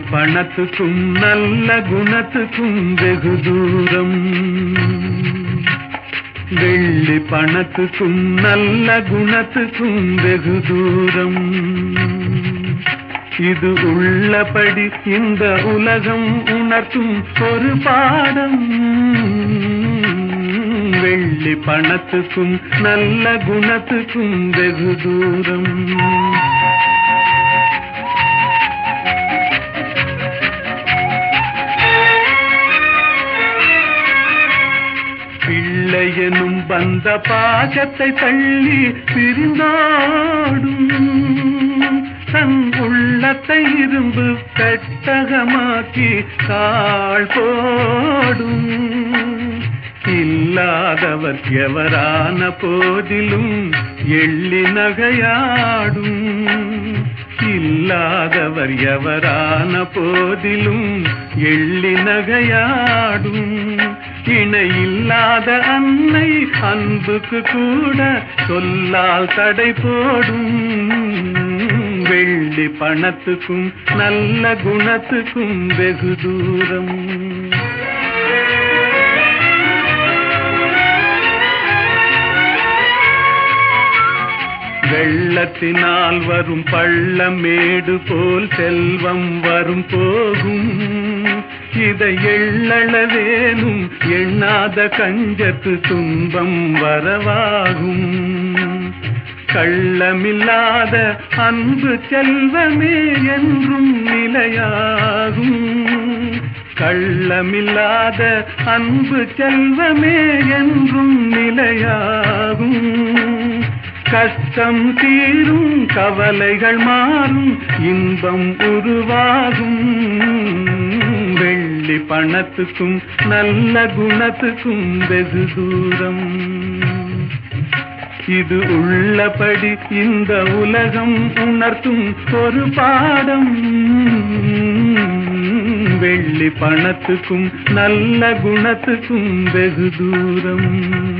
பணத்துக்கும் நல்ல குணத்துக்கும் வெகு தூரம் வெள்ளி பணத்துக்கும் நல்ல குணத்துக்கும் வெகு தூரம் இது உள்ளபடி இந்த உலகம் உணர்த்தும் ஒரு பாடம் வெள்ளி பணத்துக்கும் நல்ல குணத்துக்கும் வெகு தூரம் பிள்ளையனும் வந்த பாகத்தை தள்ளி பிரிந்தாடும் தன் உள்ளத்தை இரும்பு பெட்டகமாக்கி கால் போடும் இல்லாதவர் எவரான போதிலும் எள்ளி நகையாடும் இல்லாதவர் எவரான போதிலும் எள்ளி நகையாடும் இணையில்லாத அன்னை அன்புக்கு கூட சொல்லால் தடை போடும் வெள்ளி பணத்துக்கும் நல்ல குணத்துக்கும் வெகு தூரம் வெள்ளத்தினால் வரும் பள்ளமேடு போல் செல்வம் வரும் போகும் இதை எள்ளளவேனும் எண்ணாத கஞ்சத்து துன்பம் வரவாகும் கள்ளமில்லாத அன்பு செல்வமே என்றும் நிலையாகும் கள்ளமில்லாத அன்பு செல்வமே என்றும் நிலையாகும் கஷ்டம் தீரும் கவலைகள் மாறும் இன்பம் உருவாகும் வெள்ளி பணத்துக்கும் நல்ல குணத்துக்கும் வெகு தூரம் இது உள்ளபடி இந்த உலகம் உணர்த்தும் ஒரு பாடம் வெள்ளி பணத்துக்கும் நல்ல குணத்துக்கும் வெகு தூரம்